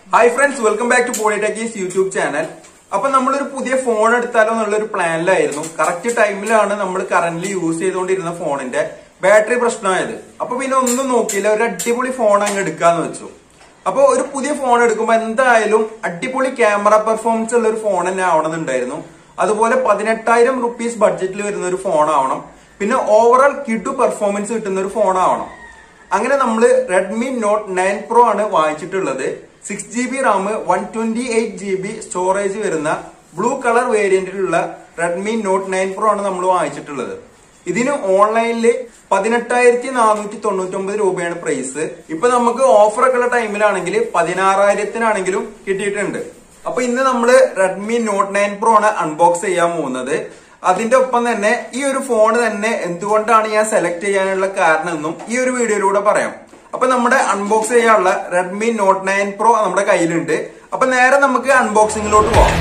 hi friends welcome back to പോളിടെക്കീസ് YouTube channel അപ്പൊ നമ്മളൊരു പുതിയ ഫോൺ എടുത്താലോ എന്നുള്ള ഒരു പ്ലാനിലായിരുന്നു കറക്റ്റ് ടൈമിലാണ് നമ്മൾ കറന്റ് യൂസ് ചെയ്തുകൊണ്ടിരുന്ന ഫോണിന്റെ ബാറ്ററി പ്രശ്നമായത് അപ്പൊ പിന്നെ ഒന്നും നോക്കിയില്ല ഒരു അടിപൊളി ഫോൺ അങ്ങ് എടുക്കാന്ന് വെച്ചു അപ്പൊ ഒരു പുതിയ ഫോൺ എടുക്കുമ്പോൾ എന്തായാലും അടിപൊളി ക്യാമറ പെർഫോമൻസ് ഉള്ള ഒരു ഫോൺ തന്നെ ആവണമെന്നുണ്ടായിരുന്നു അതുപോലെ പതിനെട്ടായിരം റുപ്പീസ് ബഡ്ജറ്റിൽ വരുന്ന ഒരു ഫോൺ ആവണം പിന്നെ ഓവറോൾ കിഡു പെർഫോമൻസ് കിട്ടുന്ന ഒരു ഫോൺ ആവണം അങ്ങനെ നമ്മൾ റെഡ്മി നോട്ട് നയൻ പ്രോ ആണ് വാങ്ങിച്ചിട്ടുള്ളത് six G B RAM one twenty eight G B storage വരുന്ന ബ്ലൂ കളർ വേരിയന്റിലുള്ള റെഡ്മി നോട്ട് നയൻ പ്രോ ആണ് നമ്മൾ വാങ്ങിച്ചിട്ടുള്ളത് ഇതിന് ഓൺലൈനിൽ പതിനെട്ടായിരത്തി നാനൂറ്റി തൊണ്ണൂറ്റി ഒമ്പത് രൂപയാണ് പ്രൈസ് ഇപ്പൊ നമുക്ക് ഓഫർ ഒക്കെ ഉള്ള ടൈമിലാണെങ്കിൽ പതിനാറായിരത്തിനാണെങ്കിലും കിട്ടിയിട്ടുണ്ട് അപ്പൊ ഇന്ന് നമ്മള് റെഡ്മി നോട്ട് നയൻ പ്രോ ആണ് അൺബോക്സ് ചെയ്യാൻ പോകുന്നത് അതിന്റെ ഒപ്പം തന്നെ ഈ ഒരു ഫോൺ തന്നെ എന്തുകൊണ്ടാണ് ഞാൻ സെലക്ട് ചെയ്യാനുള്ള കാരണം എന്നും ഈ ഒരു വീഡിയോയിലൂടെ പറയാം അപ്പൊ നമ്മുടെ അൺബോക്സ് ചെയ്യാനുള്ള റെഡ്മി നോട്ട് നയൻ പ്രോ നമ്മുടെ കയ്യിലുണ്ട് അപ്പൊ നേരെ നമുക്ക് അൺബോക്സിംഗിലോട്ട് പോവാം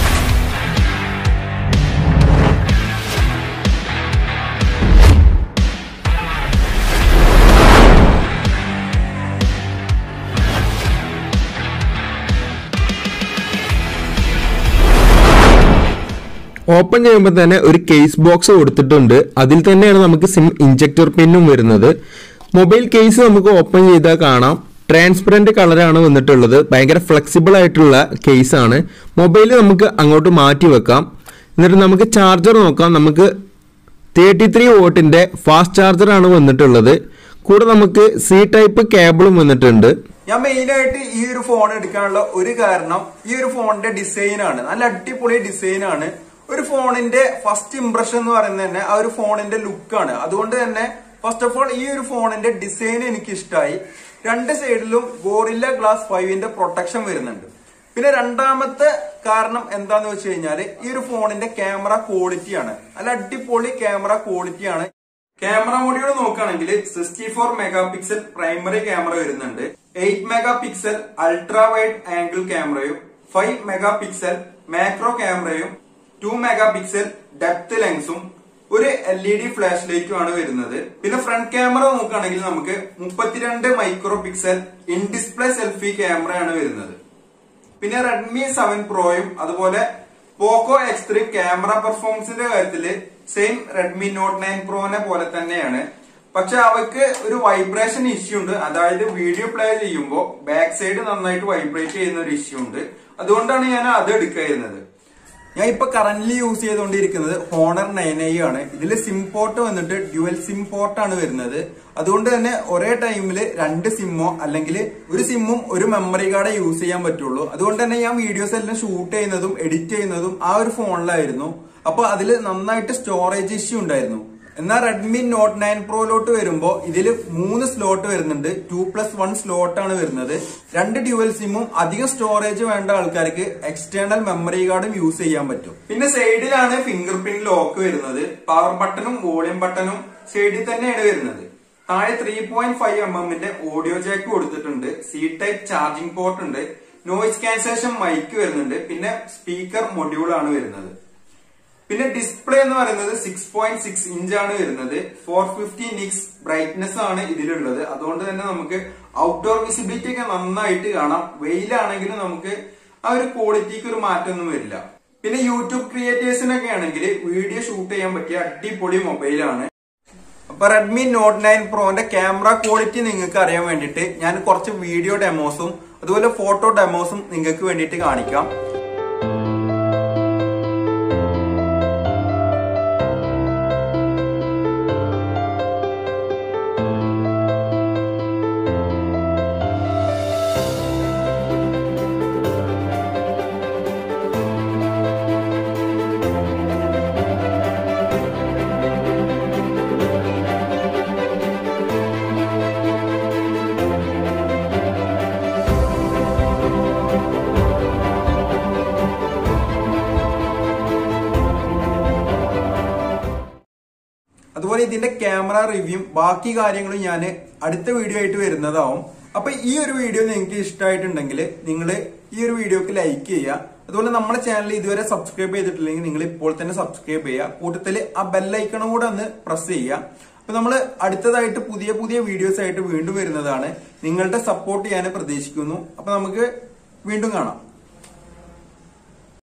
ഓപ്പൺ ചെയ്യുമ്പോൾ തന്നെ ഒരു കേസ് ബോക്സ് കൊടുത്തിട്ടുണ്ട് അതിൽ തന്നെയാണ് നമുക്ക് സിം ഇഞ്ചക്ടർ പിന്നും വരുന്നത് മൊബൈൽ കേസ് നമുക്ക് ഓപ്പൺ ചെയ്താൽ കാണാം ട്രാൻസ്പെറൻറ്റ് കളറാണ് വന്നിട്ടുള്ളത് ഭയങ്കര ഫ്ലെക്സിബിൾ ആയിട്ടുള്ള കേസാണ് മൊബൈൽ നമുക്ക് അങ്ങോട്ട് മാറ്റി വെക്കാം എന്നിട്ട് നമുക്ക് ചാർജർ നോക്കാം നമുക്ക് തേർട്ടി ത്രീ വോട്ടിൻ്റെ ഫാസ്റ്റ് ചാർജറാണ് വന്നിട്ടുള്ളത് കൂടെ നമുക്ക് സി ടൈപ്പ് കേബിളും വന്നിട്ടുണ്ട് ഞാൻ മെയിൻ ആയിട്ട് ഈ ഒരു ഫോൺ എടുക്കാനുള്ള ഒരു കാരണം ഈ ഒരു ഫോണിന്റെ ഡിസൈൻ ആണ് നല്ല അടിപൊളി ഡിസൈൻ ആണ് ഒരു ഫോണിന്റെ ഫസ്റ്റ് ഇംപ്രഷൻ എന്ന് പറയുന്നത് തന്നെ ആ ഒരു ഫോണിന്റെ ലുക്കാണ് അതുകൊണ്ട് തന്നെ ഫസ്റ്റ് ഓഫ് ഓൾ ഈ ഒരു ഫോണിന്റെ ഡിസൈൻ എനിക്ക് ഇഷ്ടമായി രണ്ട് സൈഡിലും ഗോറില്ല ഗ്ലാസ് ഫൈവിന്റെ പ്രൊട്ടക്ഷൻ വരുന്നുണ്ട് പിന്നെ രണ്ടാമത്തെ കാരണം എന്താന്ന് വെച്ച് കഴിഞ്ഞാല് ഈ ഒരു ഫോണിന്റെ ക്യാമറ ക്വാളിറ്റി ആണ് നല്ല അടിപൊളി ക്യാമറ ക്വാളിറ്റി ആണ് ക്യാമറ മോഡിയോട് നോക്കുകയാണെങ്കിൽ sixty four mega pixel primary camera വരുന്നുണ്ട് eight mega pixel ultra wide angle ക്യാമറയും ഫൈവ് മെഗാ പിക്സൽ മാക്രോ ക്യാമറയും ടു മെഗാ പിക്സൽ ഡെപ്ത് ലെൻസും ഒരു എൽ ഇ ഡി ഫ്ലാഷ് ലൈറ്റും ആണ് വരുന്നത് പിന്നെ ഫ്രണ്ട് ക്യാമറ നോക്കുകയാണെങ്കിൽ നമുക്ക് മുപ്പത്തിരണ്ട് micro pixel in display selfie ക്യാമറയാണ് വരുന്നത് പിന്നെ റെഡ്മി സെവൻ പ്രോയും അതുപോലെ പോക്കോ എക്സ് ത്രീ ക്യാമറ പെർഫോമൻസിന്റെ കാര്യത്തില് സെയിം റെഡ്മി നോട്ട് നയൻ പ്രോനെ പോലെ തന്നെയാണ് പക്ഷെ അവർക്ക് ഒരു വൈബ്രേഷൻ ഇഷ്യൂ ഉണ്ട് അതായത് വീഡിയോ പ്ലേ ചെയ്യുമ്പോൾ ബാക്ക് സൈഡ് നന്നായിട്ട് വൈബ്രേറ്റ് ചെയ്യുന്ന ഒരു ഇഷ്യൂ ഉണ്ട് അതുകൊണ്ടാണ് ഞാൻ അത് എടുക്കായിരുന്നത് ഞാൻ ഇപ്പൊ കറന്റ് യൂസ് ചെയ്തുകൊണ്ടിരിക്കുന്നത് ഹോണർ നയൻ ഐ ആണ് ഇതിൽ സിം പോർട്ട് വന്നിട്ട് ഡ്യുവൽ സിം പോർട്ട് ആണ് വരുന്നത് അതുകൊണ്ട് തന്നെ ഒരേ ടൈമിൽ രണ്ട് സിമ്മോ അല്ലെങ്കിൽ ഒരു സിമ്മും ഒരു മെമ്മറി കാർഡേ യൂസ് ചെയ്യാൻ പറ്റുള്ളൂ അതുകൊണ്ട് തന്നെ ഞാൻ വീഡിയോസ് എല്ലാം ഷൂട്ട് ചെയ്യുന്നതും എഡിറ്റ് ചെയ്യുന്നതും ആ ഒരു ഫോണിലായിരുന്നു അപ്പൊ അതിൽ നന്നായിട്ട് സ്റ്റോറേജ് ഇഷ്യൂ ഉണ്ടായിരുന്നു എന്നാൽ റെഡ്മി നോട്ട് നയൻ പ്രോയിലോട്ട് വരുമ്പോൾ ഇതിൽ മൂന്ന് സ്ലോട്ട് വരുന്നുണ്ട് ടു പ്ലസ് വൺ സ്ലോട്ട് ആണ് വരുന്നത് രണ്ട് ഡ്യുവൽ സിമ്മും അധികം സ്റ്റോറേജ് വേണ്ട ആൾക്കാർക്ക് എക്സ്റ്റേണൽ മെമ്മറി കാർഡും യൂസ് ചെയ്യാൻ പറ്റും പിന്നെ സൈഡിലാണ് ഫിംഗർ പ്രിന്റ് ലോക്ക് വരുന്നത് പവർ ബട്ടണും വോളിയം ബട്ടണും സൈഡിൽ തന്നെയാണ് വരുന്നത് താഴെ ത്രീ പോയിന്റ് ഫൈവ് എം എമ്മിന്റെ ഓഡിയോ ജാക്ക് കൊടുത്തിട്ടുണ്ട് സി ടൈപ്പ് ചാർജിംഗ് പോർട്ട് ഉണ്ട് നോയിസ് ക്യാൻസലേഷൻ മൈക്ക് വരുന്നുണ്ട് പിന്നെ സ്പീക്കർ മൊഡ്യൂൾ ആണ് വരുന്നത് പിന്നെ ഡിസ്പ്ലേ എന്ന് പറയുന്നത് സിക്സ് പോയിന്റ് സിക്സ് ഇഞ്ച് ആണ് വരുന്നത് ഫോർ ഫിഫ്റ്റി നിക്സ് ബ്രൈറ്റ്നെസ് ആണ് ഇതിലുള്ളത് അതുകൊണ്ട് തന്നെ നമുക്ക് ഔട്ട്ഡോർ വിസിബിലിറ്റി ഒക്കെ നന്നായിട്ട് കാണാം വെയിലാണെങ്കിലും നമുക്ക് ആ ഒരു ക്വാളിറ്റിക്ക് ഒരു മാറ്റമൊന്നും വരില്ല പിന്നെ യൂട്യൂബ് ക്രിയേറ്റേഴ്സിനൊക്കെ ആണെങ്കിൽ വീഡിയോ ഷൂട്ട് ചെയ്യാൻ പറ്റിയ അടിപൊളി മൊബൈലാണ് അപ്പൊ റെഡ്മി നോട്ട് നയൻ പ്രോന്റെ ക്യാമറ ക്വാളിറ്റി നിങ്ങൾക്ക് അറിയാൻ വേണ്ടിയിട്ട് ഞാൻ കുറച്ച് വീഡിയോ ഡെമോസും അതുപോലെ ഫോട്ടോ ഡെമോസും നിങ്ങൾക്ക് വേണ്ടിയിട്ട് കാണിക്കാം അതുപോലെ ഇതിന്റെ ക്യാമറ റിവ്യൂ ബാക്കി കാര്യങ്ങളും ഞാൻ അടുത്ത വീഡിയോ ആയിട്ട് വരുന്നതാവും അപ്പൊ ഈ ഒരു വീഡിയോ നിങ്ങൾക്ക് ഇഷ്ടമായിട്ടുണ്ടെങ്കിൽ നിങ്ങൾ ഈ ഒരു വീഡിയോക്ക് ലൈക്ക് ചെയ്യുക അതുപോലെ നമ്മുടെ ചാനൽ ഇതുവരെ സബ്സ്ക്രൈബ് ചെയ്തിട്ടില്ലെങ്കിൽ നിങ്ങൾ ഇപ്പോൾ തന്നെ സബ്സ്ക്രൈബ് ചെയ്യുക കൂട്ടത്തിൽ ആ ബെല്ലൈക്കണം കൂടെ ഒന്ന് പ്രസ് ചെയ്യുക അപ്പൊ നമ്മൾ അടുത്തതായിട്ട് പുതിയ പുതിയ വീഡിയോസ് ആയിട്ട് വീണ്ടും വരുന്നതാണ് നിങ്ങളുടെ സപ്പോർട്ട് ഞാൻ പ്രതീക്ഷിക്കുന്നു അപ്പൊ നമുക്ക് വീണ്ടും കാണാം